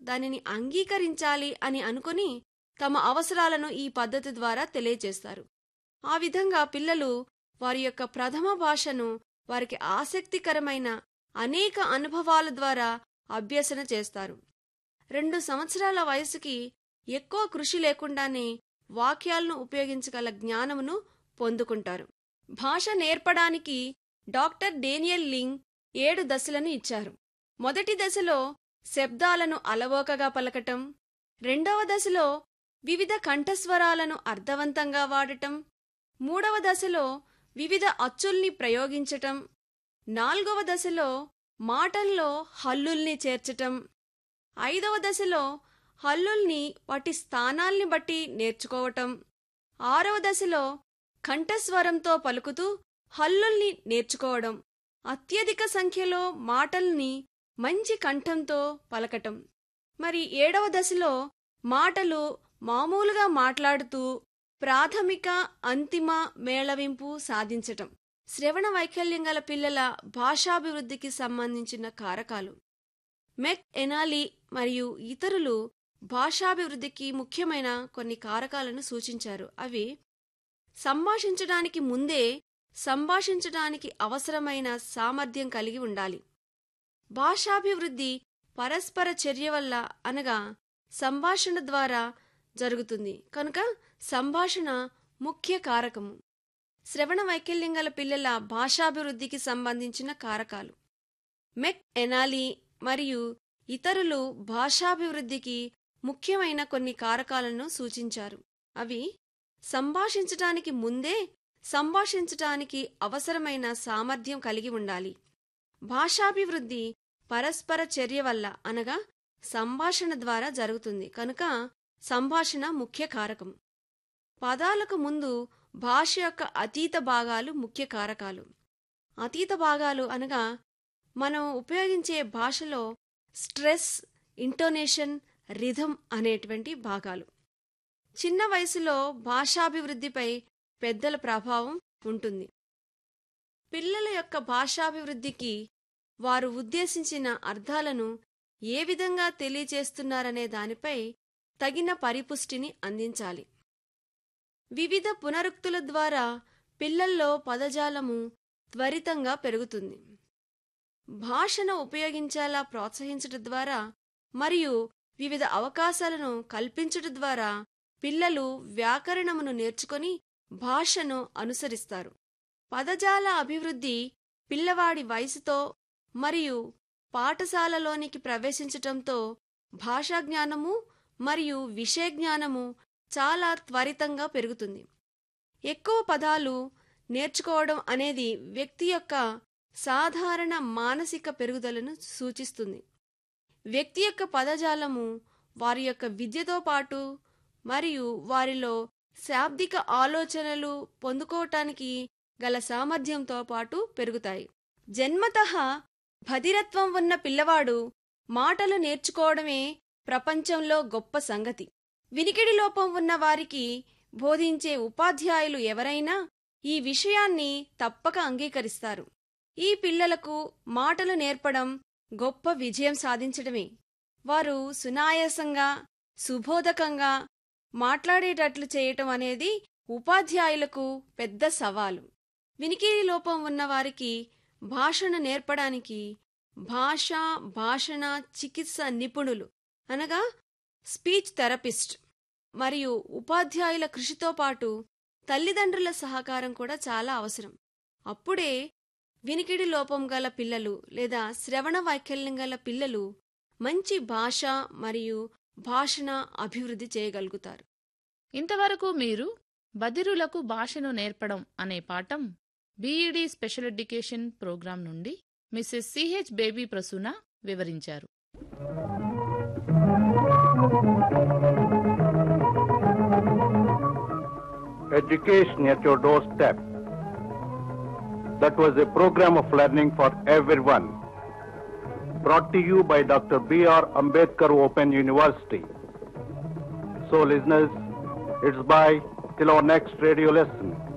దానిని అంగీకరించాలి అని అనుకుని తమ అవసరాలను ఈ పద్ధతి ద్వారా తెలియజేస్తారు ఆ విధంగా పిల్లలు వారి యొక్క ప్రథమ భాషను వారికి ఆసక్తికరమైన అనేక అనుభవాల ద్వారా అభ్యసన చేస్తారు రెండు సంవత్సరాల వయసుకి ఎక్కువ కృషి లేకుండానే వాక్యాలను ఉపయోగించగల జ్ఞానమును పొందుకుంటారు భాష నేర్పడానికి డాక్టర్ డేనియల్ లింగ్ ఏడు దశలను ఇచ్చారు మొదటి దశలో శబ్దాలను అలవోకగా పలకటం రెండవ దశలో వివిధ కంఠస్వరాలను అర్థవంతంగా వాడటం మూడవ దశలో వివిధ అచ్చుల్ని ప్రయోగించటం నాల్గవ దశలో మాటల్లో హల్లుల్ని చేర్చటం ఐదవ దశలో హల్లుల్ని వాటి స్థానాల్ని బట్టి నేర్చుకోవటం ఆరవ దశలో కంఠస్వరంతో పలుకుతూ హల్లుల్ని నేర్చుకోవడం అత్యధిక సంఖ్యలో మాటల్ని మంచి కంఠంతో పలకటం మరి ఏడవ దశలో మాటలు మామూలుగా మాట్లాడుతూ ప్రాథమిక అంతిమ మేళవింపు సాధించటం శ్రవణ వైకల్యం గల పిల్లల భాషాభివృద్ధికి సంబంధించిన కారకాలు మెక్ ఎనాలి మరియు ఇతరులు భాషాభివృద్ధికి ముఖ్యమైన కొన్ని కారకాలను సూచించారు అవి సంభాషించడానికి ముందే సంభాషించడానికి అవసరమైన సామర్థ్యం కలిగి ఉండాలి భాషాభివృద్ధి పరస్పర చర్య వల్ల అనగా సంభాషణ ద్వారా జరుగుతుంది కనుక సంభాషణ ముఖ్య కారకము శ్రవణ వైకల్యం గల పిల్లల భాషాభివృద్ధికి సంబంధించిన కారకాలు మెక్ ఎనాలి మరియు ఇతరులు భాషాభివృద్ధికి ముఖ్యమైన కొన్ని కారకాలను సూచించారు అవి సంభాషించటానికి ముందే సంభాషించటానికి అవసరమైన సామర్థ్యం కలిగి ఉండాలి భాషాభివృద్ధి పరస్పర చర్య వల్ల అనగా సంభాషణ ద్వారా జరుగుతుంది కనుక సంభాషణ ముఖ్య కారకం పదాలకు ముందు భాష యొక్క అతీత భాగాలు ముఖ్య కారకాలు అతీత భాగాలు అనగా మనం ఉపయోగించే భాషలో స్ట్రెస్ ఇంటోనేషన్ రిథం అనేటువంటి భాగాలు చిన్న వయసులో భాషాభివృద్ధిపై పెద్దల ప్రభావం ఉంటుంది పిల్లల యొక్క భాషాభివృద్ధికి వారు ఉద్దేశించిన అర్థాలను ఏ విధంగా తెలియచేస్తున్నారనే దానిపై తగిన పరిపుష్టిని అందించాలి వివిధ పునరుక్తుల ద్వారా పిల్లల్లో పదజాలము త్వరితంగా పెరుగుతుంది భాషను ఉపయోగించేలా ప్రోత్సహించడం ద్వారా మరియు వివిధ అవకాశాలను కల్పించడం ద్వారా పిల్లలు వ్యాకరణమును నేర్చుకొని భాషను అనుసరిస్తారు పదజాల అభివృద్ధి పిల్లవాడి వయసుతో మరియు పాఠశాలలోనికి ప్రవేశించటంతో భాషా జ్ఞానము మరియు విషయ జ్ఞానము చాలా త్వరితంగా పెరుగుతుంది ఎక్కువ పదాలు నేర్చుకోవడం అనేది వ్యక్తి యొక్క సాధారణ మానసిక పెరుగుదలను సూచిస్తుంది వ్యక్తి యొక్క పదజాలము వారి యొక్క విద్యతో పాటు మరియు వారిలో శాబ్దిక ఆలోచనలు పొందుకోవటానికి గల సామర్థ్యంతో పాటు పెరుగుతాయి జన్మతః భదిరత్వం ఉన్న పిల్లవాడు మాటలు నేర్చుకోవడమే ప్రపంచంలో గొప్ప సంగతి వినికిడి లోపం ఉన్న వారికి బోధించే ఉపాధ్యాయులు ఎవరైనా ఈ విషయాన్ని తప్పక అంగీకరిస్తారు ఈ పిల్లలకు మాటలు నేర్పడం గొప్ప విజయం సాధించడమే వారు సునాయాసంగా సుబోధకంగా మాట్లాడేటట్లు చేయటం అనేది ఉపాధ్యాయులకు పెద్ద సవాలు వినికిడి లోపం ఉన్న వారికి భాషను నేర్పడానికి భాష భాషణ చికిత్స నిపుణులు అనగా స్పీచ్ థెరపిస్ట్ మరియు ఉపాధ్యాయుల కృషితో పాటు తల్లిదండ్రుల సహకారం కూడా చాలా అవసరం అప్పుడే వినికిడి లోపం గల పిల్లలు లేదా శ్రవణ వైకల్యం గల పిల్లలు మంచి భాష మరియు భాషణ అభివృద్ధి చేయగలుగుతారు ఇంతవరకు మీరు బదిరులకు భాషను నేర్పడం అనే పాఠం బీఈడీ స్పెషల్ ఎడ్యుకేషన్ ప్రోగ్రాం నుండి మిస్సెస్ సిహెచ్ బేబీ ప్రసూన వివరించారు Education at your doorstep. That was a program of learning for everyone. Brought to you by Dr. B.R. Ambedkar Open University. So, listeners, it's bye till our next radio lesson.